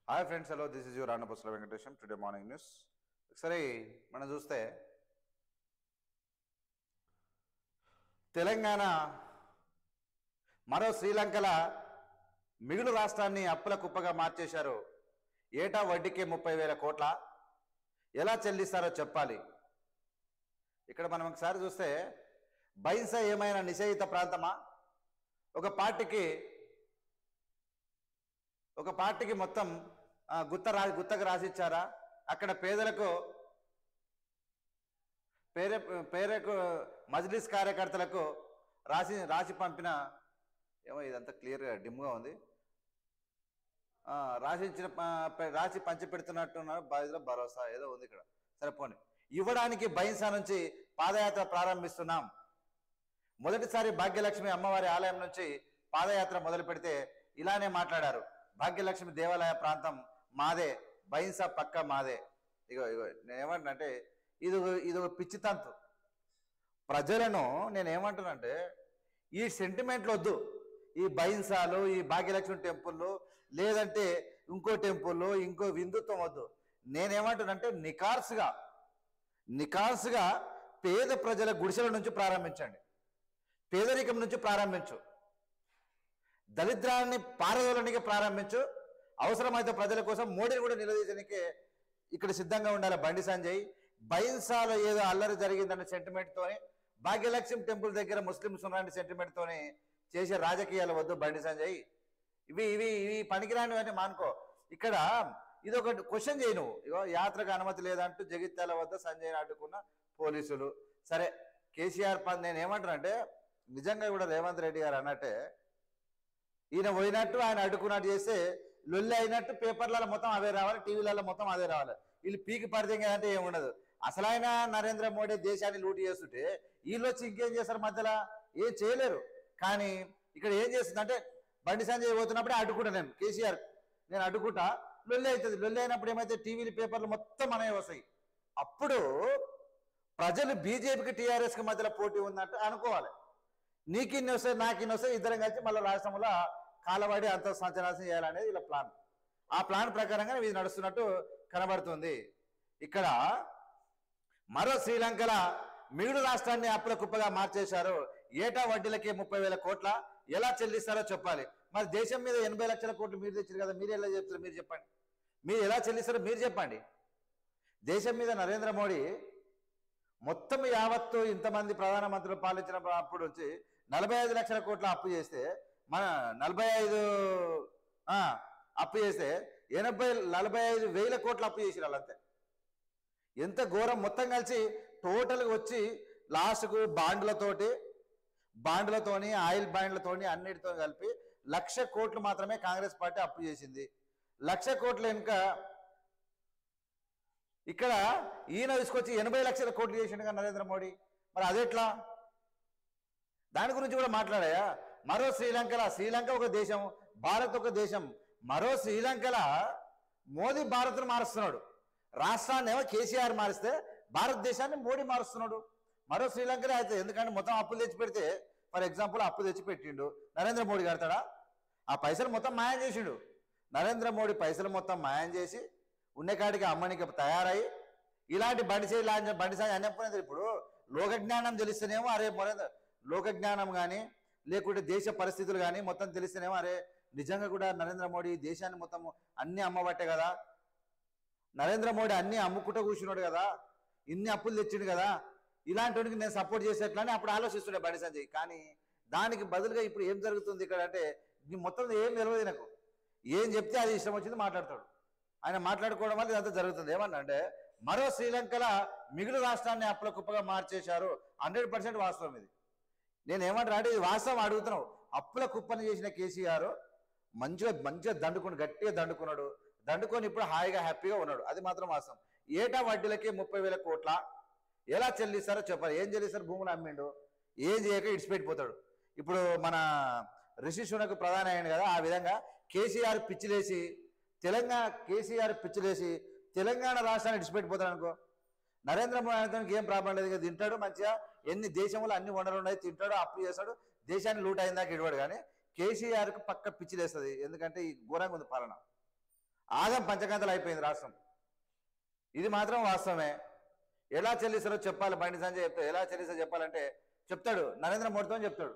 hi friends hello this is your Annapasula Venkatesham today morning news ఒకసారి మనం చూస్తే తెలంగాణ మరో శ్రీలంకల మిగులు రాష్ట్రాన్ని అప్పుల కుప్పగా మార్చేశారు ఏటా వడ్డీకి ముప్పై వేల కోట్ల ఎలా చెల్లిస్తారో చెప్పాలి ఇక్కడ మనం ఒకసారి చూస్తే బైన్సా ఏమైనా నిషేధిత ప్రాంతమా ఒక పార్టీకి ఒక పార్టీకి మొత్తం ఆ, గుత్త రా గుత్తకు రాసిచ్చారా అక్కడ పేదలకు పేరే పేరకు మజ్లిస్ కార్యకర్తలకు రాసి రాసి పంపిన ఏమో ఇదంతా క్లియర్గా డిమ్గా ఉంది ఆ, రాసిచ్చిన ప- ప- రాసి పంచి పెడుతున్నట్టున్నారు బాధితుల భరోసా ఏదో ఉంది ఇక్కడ సరే పోనీ ఇవ్వడానికి బైన్సా నుంచి పాదయాత్ర ప్రారంభిస్తున్నాం మొదటిసారి భాగ్యలక్ష్మి అమ్మవారి ఆలయం నుంచి పాదయాత్ర మొదలు పెడితే ఇలానే మాట్లాడారు భాగ్యలక్ష్మి దేవాలయ ప్రాంతం మాదే బైన్సా పక్క మాదే ఇగో ఇగో నేను ఏమంటున్నానంటే ఇది ఒక- ఇది ఒక పిచ్చి తంతు ప్రజలను నేను ఏమంటున్నానంటే ఈ సెంటిమెంట్లు వద్దు ఈ బైన్సాలు ఈ భాగ్యలక్ష్మి టెంపుల్ లేదంటే ఇంకో టెంపుల్ ఇంకో హిందుత్వం వద్దు నేనేమంటున్నానంటే నికార్సుగా నికార్సుగా పేద ప్రజల గుడిసెల నుంచి ప్రారంభించండి పేదరికం నుంచి ప్రారంభించు దరిద్రాన్ని పారదోలనికి ప్రారంభించు అవసరమైతే ప్రజల కోసం మోడీని కూడా నిలదీయడానికి ఇక్కడ సిద్ధంగా ఉండాలి బండి సంజయ్ బైన్సాలో ఏదో అల్లరి జరిగిందన్న సెంటిమెంట్తోని భాగ్యలక్ష్మి టెంపుల్ దగ్గర ముస్లిమ్స్ ఉన్నారని సెంటిమెంట్తోని చేసే రాజకీయాలు వద్దు బండి సంజయ్ ఇవి ఇవి ఇవి పనికిరానివన్నీ మానుకో ఇక్కడ ఇది ఒక క్వశ్చన్ చేయి నువ్వు ఇగో యాత్రకు అనుమతి లేదంటూ జగిత్యాల వద్ద సంజయ్ అడ్డుకున్న పోలీసులు సరే కేసీఆర్ పని నేను ఏమంటానంటే నిజంగా కూడా రేవంత్ రెడ్డి గారు అన్నట్టే ఈయన పోయినట్టు ఆయన అడ్డుకున్నట్టు చేస్తే లొల్లి అయినట్టు పేపర్లలో మొత్తం అవే రావాలి టీవీలలో మొత్తం అదే రావాలి వీళ్ళు పీకి పడితే అంటే ఏముండదు అసలు ఆయన నరేంద్ర మోడీ దేశాన్ని లూటి చేస్తుంటే వీళ్ళు వచ్చి ఇంకేం చేస్తారు మధ్యలో ఏం చేయలేరు కానీ ఇక్కడ ఏం చేస్తుందంటే బండి సంజయ్ పోతున్నప్పుడే అడ్డుకుంటా నేను కేసీఆర్ నేను అడ్డుకుంటా లొల్లి అవుతుంది లొల్లి అయినప్పుడు ఏమైతే టీవీలు పేపర్లు మొత్తం మనమే వస్తాయి అప్పుడు ప్రజలు బీజేపీకి టీఆర్ఎస్కి మధ్యలో పోటీ ఉందంటే అనుకోవాలి నీకు ఇన్ని వస్తాయి నాకు ఇన్ని వస్తాయి ఇద్దరం కలిసి మళ్ళీ రాష్ట్రంలో కాలవాడి అంత సంచనాశం చేయాలనేది ఇలా ప్లాన్ ఆ ప్లాన్ ప్రకారంగా ఇది నడుస్తున్నట్టు కనబడుతుంది ఇక్కడ మరో శ్రీలంకల మిగులు రాష్ట్రాన్ని అప్పుల కుప్పగా మార్చేశారు ఏటా వడ్డీలకి ముప్పై వేల కోట్ల ఎలా చెల్లిస్తారో చెప్పాలి మరి దేశం మీద ఎనభై లక్షల కోట్లు మీరు తెచ్చారు కదా మీరు ఎలా చెప్తారు మీరు చెప్పండి మీరు ఎలా చెల్లిస్తారో మీరు చెప్పండి దేశం మీద నరేంద్ర మోడీ మొత్తం యావత్తు ఇంతమంది ప్రధానమంత్రులు పాలించిన అప్పుడు వచ్చి నలభై ఐదు లక్షల కోట్ల అప్పు చేస్తే మన నలభై ఐదు ఆ, అప్పు చేస్తే ఎనభై నలభై ఐదు వేల కోట్ల అప్పు చేసిరు వాళ్ళంతే ఎంత ఘోరం మొత్తం కలిసి టోటల్గా వచ్చి లాస్ట్కు బాండ్లతోటి బాండ్లతోని ఆయిల్ బాండ్లతోని అన్నిటితో కలిపి లక్ష కోట్లు మాత్రమే కాంగ్రెస్ పార్టీ అప్పు చేసింది లక్ష కోట్ల వెనుక ఇక్కడ ఈయన తీసుకొచ్చి ఎనభై లక్షల కోట్లు చేసిండుగా నరేంద్ర మోడీ మరి అదెట్లా దాని గురించి కూడా మాట్లాడాయా మరో శ్రీలంకల శ్రీలంక ఒక దేశం భారత్ ఒక దేశం మరో శ్రీలంకల మోదీ భారత్ను మారుస్తున్నాడు రాష్ట్రాన్ని ఏమో కేసీఆర్ మారిస్తే భారతదేశాన్ని మోడీ మారుస్తున్నాడు మరో శ్రీలంకలే అయితే ఎందుకంటే మొత్తం అప్పులు తెచ్చి పెడితే ఫర్ ఎగ్జాంపుల్ అప్పు తెచ్చి పెట్టిండు నరేంద్ర మోడీ కడతాడా ఆ పైసలు మొత్తం మాయం చేసిండు నరేంద్ర మోడీ పైసలు మొత్తం మాయం చేసి ఉన్నకాడికి అమ్మనికి తయారై ఇలాంటి బండి చేయి లాంటి బండి సాయి అన్నప్పుడు ఇప్పుడు లోక జ్ఞానం తెలిస్తేనేమో అరే మొర లోక జ్ఞానం కానీ లేకుంటే దేశ పరిస్థితులు కానీ మొత్తం తెలిస్తేనేమో అరే నిజంగా కూడా నరేంద్ర మోడీ దేశాన్ని మొత్తం అన్ని అమ్మబట్టే కదా నరేంద్ర మోడీ అన్ని అమ్ముకుంటూ కూర్చున్నాడు కదా ఇన్ని అప్పులు తెచ్చిండు కదా ఇలాంటి వాడికి నేను సపోర్ట్ చేసేట్లని అప్పుడు ఆలోచిస్తుండే బండి సంజయ్ కానీ దానికి బదులుగా ఇప్పుడు ఏం జరుగుతుంది ఇక్కడ అంటే నీ మొత్తం ఏం తెలియదు నాకు ఏం చెప్తే అది ఇష్టం వచ్చింది మాట్లాడతాడు ఆయన మాట్లాడుకోవడం వల్ల ఇదంతా జరుగుతుంది ఏమన్నా అంటే మరో శ్రీలంకల మిగులు రాష్ట్రాన్ని అప్పుల కుప్పగా మార్చేశారు హండ్రెడ్ పర్సెంట్ వాస్తవం ఇది నేను ఏమంటాను అంటే ఇది వాస్తవం అడుగుతున్నావు అప్పుల కుప్పని చేసిన కేసీఆర్ మంచిగా మంచిగా దండుకుని గట్టిగా దండుకున్నాడు దండుకొని ఇప్పుడు హాయిగా హ్యాపీగా ఉన్నాడు అది మాత్రం వాస్తవం ఏటా వడ్డీలకి ముప్పై వేల కోట్ల ఎలా చెల్లిస్తారో చెప్పాలి ఏం చెల్లిస్తారు భూములు అమ్మిండు ఏం చేయక ఇడిచిపెట్టిపోతాడు ఇప్పుడు మన రిషిశునకు ప్రధాని అయ్యాడు కదా ఆ విధంగా కేసీఆర్ పిచ్చిలేసి తెలంగాణ కేసీఆర్ పిచ్చిలేసి తెలంగాణ రాష్ట్రాన్ని ఇడిచిపెట్టిపోతాడు అనుకో నరేంద్ర మోడీ ఏం ప్రాబ్లం లేదు ఇక తింటాడు మంచిగా ఎన్ని దేశంలో అన్ని వనరులు ఉన్నాయి తింటాడు అప్పు చేస్తాడు దేశాన్ని లూట్ అయిందాక ఇడవాడు కానీ కేసీఆర్కు పక్క పిచ్చిలేస్తుంది ఎందుకంటే ఈ ఘోరంగా ఉంది పాలన ఆగం పంచకాంతలు అయిపోయింది రాష్ట్రం ఇది మాత్రం వాస్తవమే ఎలా చెల్లిస్తారో చెప్పాలి బండి సంజయ్ చెప్తాడు ఎలా చెల్లిస్తారో చెప్పాలంటే చెప్తాడు నరేంద్ర మోడీతో చెప్తాడు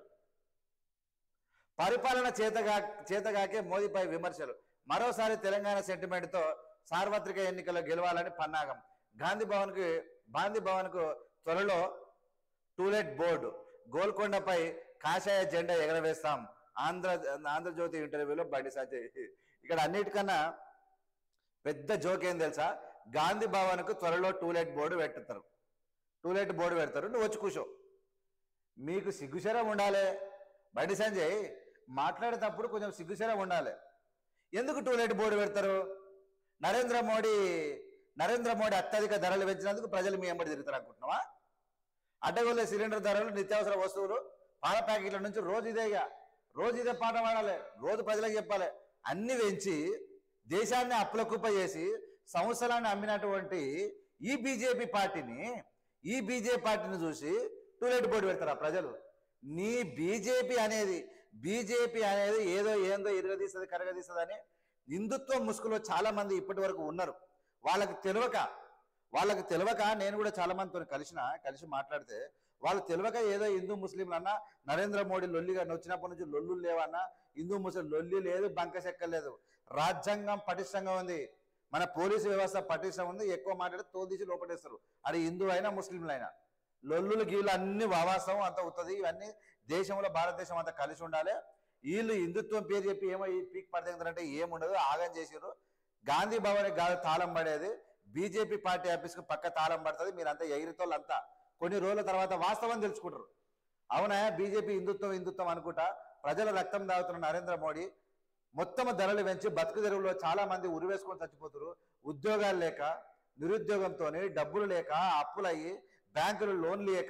పరిపాలన చేతగా చేతగాకే మోదీపై విమర్శలు మరోసారి తెలంగాణ సెంటిమెంట్తో సార్వత్రిక ఎన్నికల్లో గెలవాలని పన్నాగం గాంధీ భవన్కి గాంధీ భవన్కు త్వరలో టూలెట్ బోర్డు గోల్కొండపై కాషాయ జెండా ఎగరవేస్తాం ఆంధ్ర ఆంధ్రజ్యోతి ఇంటర్వ్యూలో బండి సంజయ్ ఇక్కడ అన్నిటికన్నా పెద్ద జోక్ ఏం తెలుసా గాంధీ భవన్కు త్వరలో టూలెట్ బోర్డు పెట్టుతారు టూలెట్ బోర్డు పెడతారు నువ్వు వచ్చి కూర్చో మీకు సిగ్గుశరం ఉండాలి బండి సంజయ్ మాట్లాడేటప్పుడు కొంచెం సిగ్గుశరం ఉండాలి ఎందుకు టూలెట్ బోర్డు పెడతారు నరేంద్ర మోడీ నరేంద్ర మోడీ అత్యధిక ధరలు పెంచినందుకు ప్రజలు మీ ఎంబడి తిరుగుతారు అనుకుంటున్నావా అడ్డగొల్లే సిలిండర్ ధరలు నిత్యావసర వస్తువులు పాల ప్యాకెట్ల నుంచి రోజు ఇదేగా రోజు ఇదే పాట పాడాలి రోజు ప్రజలకు చెప్పాలి అన్ని పెంచి దేశాన్ని అప్పుల కుప్ప చేసి సంవత్సరాన్ని అమ్మినటువంటి ఈ బీజేపీ పార్టీని ఈ బీజేపీ పార్టీని చూసి టూలెట్ బోర్డు పెడతారా ప్రజలు నీ బీజేపీ అనేది బీజేపీ అనేది ఏదో ఏందో ఇరగదీస్తుంది కరగదీస్తుంది అని హిందుత్వ ముసుగులో చాలా మంది ఇప్పటి వరకు ఉన్నారు వాళ్ళకి తెలియక వాళ్ళకి తెలియక నేను కూడా చాలా మందితో కలిసిన కలిసి మాట్లాడితే వాళ్ళు తెలియక ఏదో హిందూ ముస్లింలు అన్నా నరేంద్ర మోడీ లొల్లిగా వచ్చినప్పటి నుంచి లొల్లు లేవన్నా హిందూ ముస్లిం లొల్లి లేదు బంక చెక్క లేదు రాజ్యాంగం పటిష్టంగా ఉంది మన పోలీసు వ్యవస్థ పటిష్టం ఉంది ఎక్కువ మాట్లాడితే తోదీసి లోపడేస్తారు అది హిందూ అయినా ముస్లింలు అయినా లొల్లులు గీళ్ళు అన్ని వావాసం అంత అవుతుంది ఇవన్నీ దేశంలో భారతదేశం అంతా కలిసి ఉండాలి వీళ్ళు హిందుత్వం పేరు చెప్పి ఏమో ఈ పీక్ పడతారంటే ఏముండదు ఆగం చేసారు గాంధీ భవన్ కాదు తాళం పడేది బీజేపీ పార్టీ ఆఫీస్కి పక్క తాళం పడుతుంది మీరంతా ఎగిరితోళ్ళంతా కొన్ని రోజుల తర్వాత వాస్తవం తెలుసుకుంటారు అవునా బీజేపీ హిందుత్వం హిందుత్వం అనుకుంటా ప్రజల రక్తం దాగుతున్న నరేంద్ర మోడీ మొత్తం ధరలు పెంచి బతుకు తెరువులో చాలా మంది ఉరివేసుకొని చచ్చిపోతున్నారు ఉద్యోగాలు లేక నిరుద్యోగంతో డబ్బులు లేక అప్పులయ్యి బ్యాంకులు లోన్లు లేక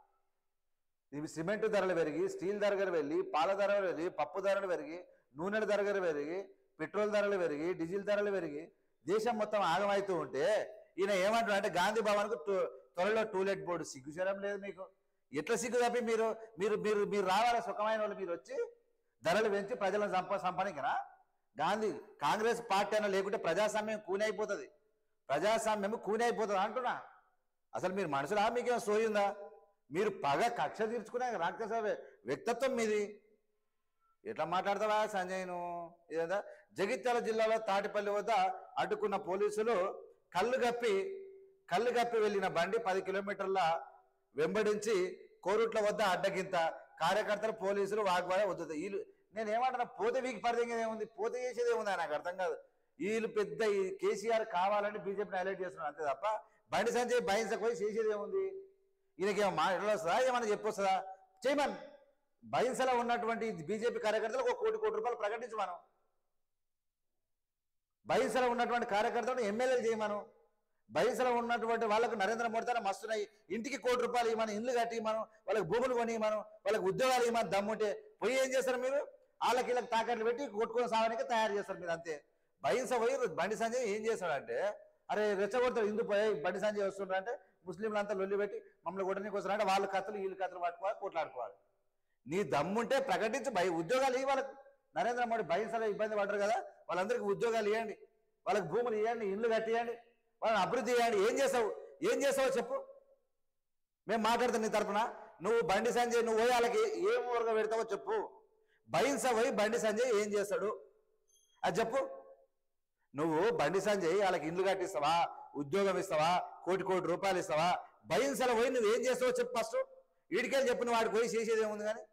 ఇవి సిమెంట్ ధరలు పెరిగి స్టీల్ ధరలు పెరిగి పాల ధరలు పెరిగి పప్పు ధరలు పెరిగి నూనె ధరలు పెరిగి పెట్రోల్ ధరలు పెరిగి డీజిల్ ధరలు పెరిగి దేశం మొత్తం ఆగమవుతూ ఉంటే ఈయన ఏమంటున్నా అంటే గాంధీ భవన్కు టు- త్వరలో టూలెట్ బోర్డు సిగ్గుచరం లేదు మీకు ఎట్లా సిగ్గు తప్పి మీరు మీరు మీరు మీరు రావాలి సుఖమైన వాళ్ళు మీరు వచ్చి ధరలు పెంచి ప్రజలను సంప సంపాదించరా గాంధీ కాంగ్రెస్ పార్టీ అన్న లేకుంటే ప్రజాస్వామ్యం కూని అయిపోతుంది ప్రజాస్వామ్యం కూని అయిపోతుంది అంటున్నా అసలు మీరు మనుషులా మీకేం సోయిందా మీరు పగ కక్ష తీర్చుకునే రాక్షస వ్య- వ్యక్తిత్వం మీది ఎట్లా మాట్లాడతావా సంజయ్ను ఇదంతా జగిత్యాల జిల్లాలో తాటిపల్లి వద్ద అడ్డుకున్న పోలీసులు కళ్ళు గప్పి కళ్ళు గప్పి వెళ్ళిన బండి పది కిలోమీటర్ల వెంబడించి కోరుట్ల వద్ద అడ్డగింత కార్యకర్తలు పోలీసులు వాగ్వాదం వద్దు వీళ్ళు నేను ఏమంటున్నా పోతే వీకి పరిదెంగేది ఏముంది పోతే చేసేది ఏముంది నాకు అర్థం కాదు వీళ్ళు పెద్ద ఈ కేసీఆర్ కావాలని బీజేపీని హైలైట్ చేస్తున్నారు అంతే తప్ప బండి సంజయ్ భయించకపోయి చేసేది ఏముంది ఈయనకేమో మా ఎట్లా వస్తుందా ఏమన్నా చెప్పొస్తుందా చేయమని బైన్సలో ఉన్నటువంటి బీజేపీ కార్యకర్తలకు ఒక కోటి కోటి రూపాయలు ప్రకటించు మనం బైన్సలో ఉన్నటువంటి కార్యకర్తలను ఎమ్మెల్యేలు చేయమను బైన్సలో ఉన్నటువంటి వాళ్ళకు నరేంద్ర మోడీ తన మస్తున్నాయి ఇంటికి కోటి రూపాయలు ఇవ్వమని ఇల్లు కట్టి మనం వాళ్ళకి భూములు కొని మనం వాళ్ళకి ఉద్యోగాలు ఇవ్వమని దమ్ముంటే పోయి ఏం చేస్తారు మీరు వాళ్ళకి వీళ్ళకి తాకట్లు పెట్టి కొట్టుకుని సావడానికి తయారు చేస్తారు మీరు అంతే బైన్స పోయి బండి సంజయ్ ఏం చేస్తాడంటే అరే రెచ్చగొడతాడు ఇందు పోయి బండి సంజయ్ వస్తుండ్రు అంటే ముస్లింలు అంతా లొల్లి పెట్టి మమ్మల్ని కొట్టడానికి వస్తున్నారంటే వాళ్ళ కథలు వీళ్ళ కథలు పట్టుకోవాలి కొట్లాడుకోవాలి నీ దమ్ముంటే ప్రకటించి భయ ఉద్యోగాలు ఇవ్వాలి వాళ్ళకు నరేంద్ర మోడీ బహింసలో ఇబ్బంది పడ్డారు కదా వాళ్ళందరికీ ఉద్యోగాలు ఇవ్వండి వాళ్ళకి భూములు ఇవ్వండి ఇల్లు కట్టియండి వాళ్ళని అభివృద్ధి చేయండి ఏం చేసావు ఏం చేసావో చెప్పు మేము మాట్లాడుతాం నీ తరపున నువ్వు బండి సంజయ్ నువ్వు పోయి వాళ్ళకి ఏం ఊరగా పెడతావో చెప్పు బహింస పోయి బండి సంజయ్ ఏం చేస్తాడు అది చెప్పు నువ్వు బండి సంజయ్ వాళ్ళకి ఇల్లు కట్టిస్తావా ఉద్యోగం ఇస్తావా కోటి కోటి రూపాయలు ఇస్తావా బహింసలో పోయి నువ్వు ఏం చేస్తావో చెప్పు ఫస్ట్ వీడికెళ్ళి చెప్పు నువ్వు వాడికి పోయి చేసేది ఏముంది కానీ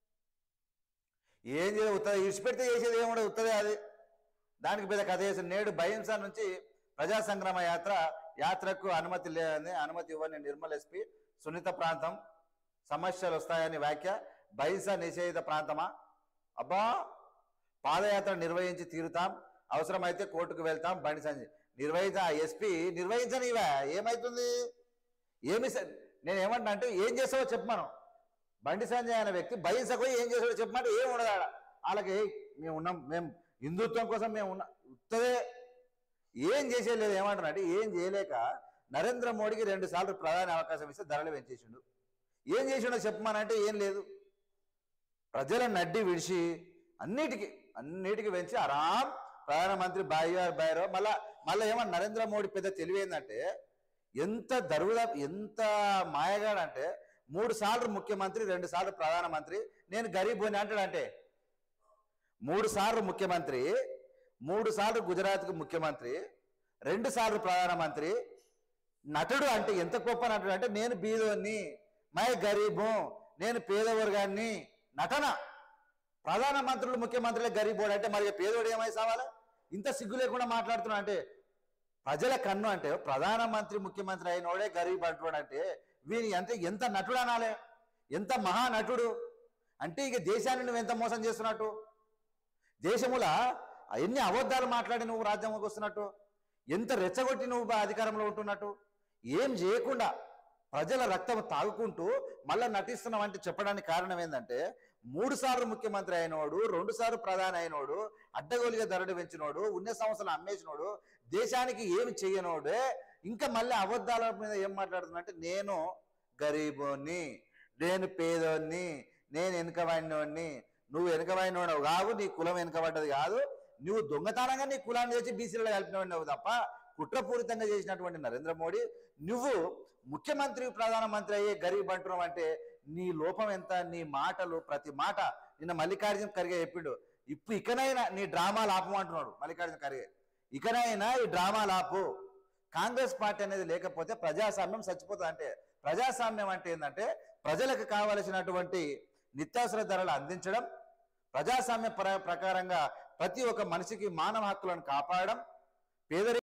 ఏం చేయ ఉత్తది ఇడిచిపెడితే చేసేది ఏముండదు ఉత్తదే అది దానికి పెద్ద కథ చేసి నేడు బహింస నుంచి ప్రజా సంగ్రామ యాత్ర యాత్రకు అనుమతి లేదని అనుమతి ఇవ్వని నిర్మల్ ఎస్పీ సున్నిత ప్రాంతం సమస్యలు వస్తాయని వ్యాఖ్య బహింస నిషేధిత ప్రాంతమా అబ్బా పాదయాత్ర నిర్వహించి తీరుతాం అవసరమైతే కోర్టుకు వెళ్తాం బండి సంజయ్ నిర్వహించ ఎస్పీ నిర్వహించనివా ఏమైతుంది ఏమి స- నేను ఏమంటున్నా అంటే ఏం చేస్తావో చెప్పు మనం బండి సంజయ్ అనే వ్యక్తి బహింసకు ఏం చేసాడో చెప్పమంటే ఏం ఉండదు ఆడ వాళ్ళకి "ఏయ్, మేము ఉన్నాం మేము హిందుత్వం కోసం మేము ఉన్నాం ఉత్తదే ఏం చేసేది లేదు ఏమంటున్నా అంటే ఏం చేయలేక నరేంద్ర మోడీకి రెండు సార్లు ప్రధాని అవకాశం ఇస్తే ధరలు పెంచేసిండు ఏం చేసిండో చెప్పమనంటే ఏం లేదు ప్రజల నడ్డి విడిచి అన్నిటికీ అన్నిటికీ పెంచి ఆరాం ప్రధానమంత్రి బాయ్యార్ బాయరో మళ్ళా మళ్ళీ ఏమన్నా నరేంద్ర మోడీ పెద్ద తెలివైందంటే ఎంత దరువుల ఎంత మాయగాడంటే మూడు సార్లు ముఖ్యమంత్రి రెండు సార్లు ప్రధానమంత్రి నేను గరీబ్ అని అంటాడంటే మూడు సార్లు ముఖ్యమంత్రి మూడు సార్లు గుజరాత్కు ముఖ్యమంత్రి రెండు సార్లు ప్రధానమంత్రి నటుడు అంటే ఎంత గొప్ప నటుడు అంటే నేను బీదోన్ని మై గరీబు నేను పేదవర్గాన్ని నటన ప్రధానమంత్రులు ముఖ్యమంత్రులే గరీబోడు అంటే మరి పేదోడు ఏమై సావాలా ఇంత సిగ్గు లేకుండా మాట్లాడుతున్నా అంటే ప్రజల కన్ను అంటే ప్రధానమంత్రి ముఖ్యమంత్రి అయినోడే గరీబ్ అంటున్నాడు అంటే వీని అంటే ఎంత నటుడు అనాలే ఎంత మహానటుడు అంటే ఇక దేశాన్ని నువ్వు ఎంత మోసం చేస్తున్నట్టు దేశముల ఎన్ని అబద్ధాలు మాట్లాడి నువ్వు రాజ్యాంగంకి వస్తున్నట్టు ఎంత రెచ్చగొట్టి నువ్వు బా- అధికారంలో ఉంటున్నట్టు ఏం చేయకుండా ప్రజల రక్తం తాగుకుంటూ మళ్ళా నటిస్తున్నావు అంటే చెప్పడానికి కారణం ఏంటంటే మూడు సార్లు ముఖ్యమంత్రి అయినోడు రెండు సార్లు ప్రధాని అయినోడు అడ్డగోలుగా ధరడు పెంచినోడు ఉన్న సంవత్సరాలు అమ్మేసినోడు దేశానికి ఏమి చెయ్యనోడే ఇంకా మళ్ళీ అబద్ధాల మీద ఏం మాట్లాడుతున్నా అంటే నేను గరీబోని నేను పేదోన్ని నేను వెనుకబడినోడిని నువ్వు వెనుకబడినోడు కాదు నీ కులం వెనుకబడ్డది కాదు నువ్వు దొంగతనంగా నీ కులాన్ని తెచ్చి బీసీలలో కలిపినవాడినవు తప్ప కుట్రపూరితంగా చేసినటువంటి నరేంద్ర మోడీ నువ్వు ముఖ్యమంత్రి ప్రధానమంత్రి అయ్యే గరీబ్ అంటున్నావు అంటే నీ లోపం ఎంత నీ మాటలు ప్రతి మాట నిన్న మల్లికార్జున ఖర్గే చెప్పిండు ఇప్పుడు ఇకనైనా నీ డ్రామాలు ఆపమంటున్నాడు మల్లికార్జున ఖర్గే ఇకనైనా ఈ డ్రామాలు ఆపు కాంగ్రెస్ పార్టీ అనేది లేకపోతే ప్రజాస్వామ్యం చచ్చిపోతుంది అంటే ప్రజాస్వామ్యం అంటే ఏంటంటే ప్రజలకు కావలసినటువంటి నిత్యావసర ధరలు అందించడం ప్రజాస్వామ్య ప్ర- ప్రకారంగా ప్రతి ఒక్క మనిషికి మానవ హక్కులను కాపాడడం పేదరి